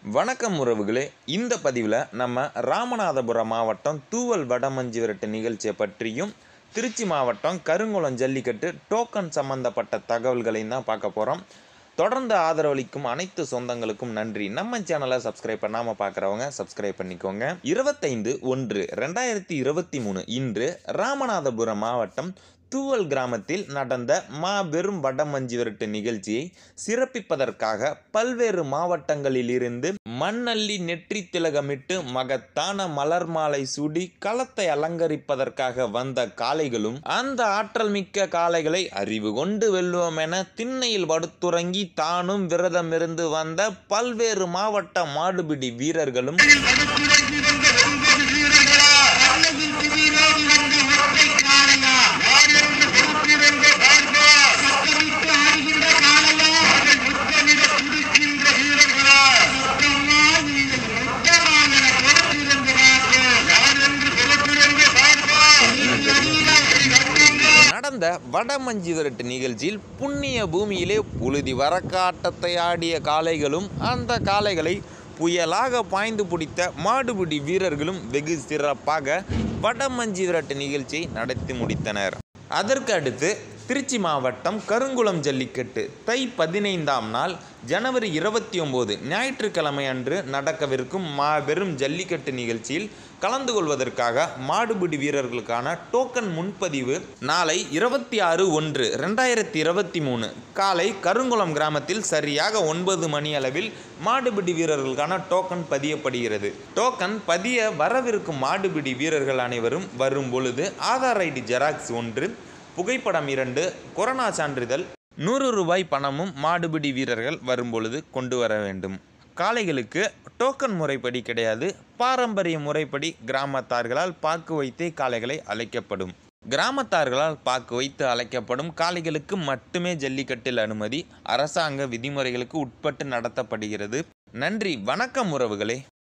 வணக்கம் உறவுகளே இந்த பதிவில் நம்ம ராமநாதபுரம் மாவட்டம் தூவல் வடமஞ்சி விரட்டு நிகழ்ச்சியை பற்றியும் திருச்சி மாவட்டம் கருங்குளம் ஜல்லிக்கட்டு டோக்கன் சம்பந்தப்பட்ட தகவல்களையும் தான் பார்க்க போகிறோம் தொடர்ந்து ஆதரவளிக்கும் அனைத்து சொந்தங்களுக்கும் நன்றி நம்ம சேனலை சப்ஸ்கிரைப் பண்ணாமல் பார்க்குறவங்க சப்ஸ்கிரைப் பண்ணிக்கோங்க இருபத்தைந்து ஒன்று ரெண்டாயிரத்தி இருபத்தி மூணு இன்று ராமநாதபுரம் மாவட்டம் தூவல் கிராமத்தில் நடந்த மாபெரும் வடமஞ்சி விரட்டு நிகழ்ச்சியை சிறப்பிப்பதற்காக பல்வேறு மாவட்டங்களில் இருந்து மண்ணள்ளி நெற்றி திலகமிட்டு மகத்தான மலர் மாலை சூடி களத்தை அலங்கரிப்பதற்காக வந்த காளைகளும் அந்த ஆற்றல் மிக்க காளைகளை அறிவு கொண்டு வெல்லுவோம் என திண்ணையில் படுத்துறங்கி தானும் விரதமிருந்து வந்த பல்வேறு மாவட்ட மாடுபிடி வீரர்களும் நடந்த வடமஞ்சி விரட்டு நிகழ்ச்சியில் புண்ணிய பூமியிலே புழுதி வரக்காட்டத்தை ஆடிய காளைகளும் அந்த காளைகளை புயலாக பாய்ந்து பிடித்த மாடுபிடி வீரர்களும் வெகு சிறப்பாக வடமஞ்சி விரட்டு நிகழ்ச்சியை நடத்தி முடித்தனர் அதற்கு அடுத்து திருச்சி மாவட்டம் கருங்குளம் ஜல்லிக்கட்டு தை பதினைந்தாம் நாள் ஜனவரி இருபத்தி ஒம்பது ஞாயிற்றுக்கிழமை அன்று நடக்கவிருக்கும் மாபெரும் ஜல்லிக்கட்டு நிகழ்ச்சியில் கலந்து கொள்வதற்காக மாடுபிடி வீரர்களுக்கான டோக்கன் முன்பதிவு நாளை இருபத்தி ஆறு ஒன்று ரெண்டாயிரத்தி இருபத்தி மூணு காலை கருங்குளம் கிராமத்தில் சரியாக ஒன்பது மணி அளவில் மாடுபிடி வீரர்களுக்கான டோக்கன் பதியப்படுகிறது டோக்கன் பதிய வரவிருக்கும் மாடுபிடி வீரர்கள் அனைவரும் வரும் பொழுது ஆதார் ஐடி ஜெராக்ஸ் ஒன்று புகைப்படம் இரண்டு கொரோனா சான்றிதழ் நூறு ரூபாய் பணமும் மாடுபிடி வீரர்கள் வரும்பொழுது கொண்டு வர வேண்டும் காளைகளுக்கு டோக்கன் முறைப்படி கிடையாது பாரம்பரிய முறைப்படி கிராமத்தார்களால் பாக்கு வைத்தே காளைகளை அழைக்கப்படும் கிராமத்தார்களால் பாக்கு வைத்து அழைக்கப்படும் காளைகளுக்கு மட்டுமே ஜல்லிக்கட்டில் அனுமதி அரசாங்க விதிமுறைகளுக்கு உட்பட்டு நடத்தப்படுகிறது நன்றி வணக்கம் உறவுகளே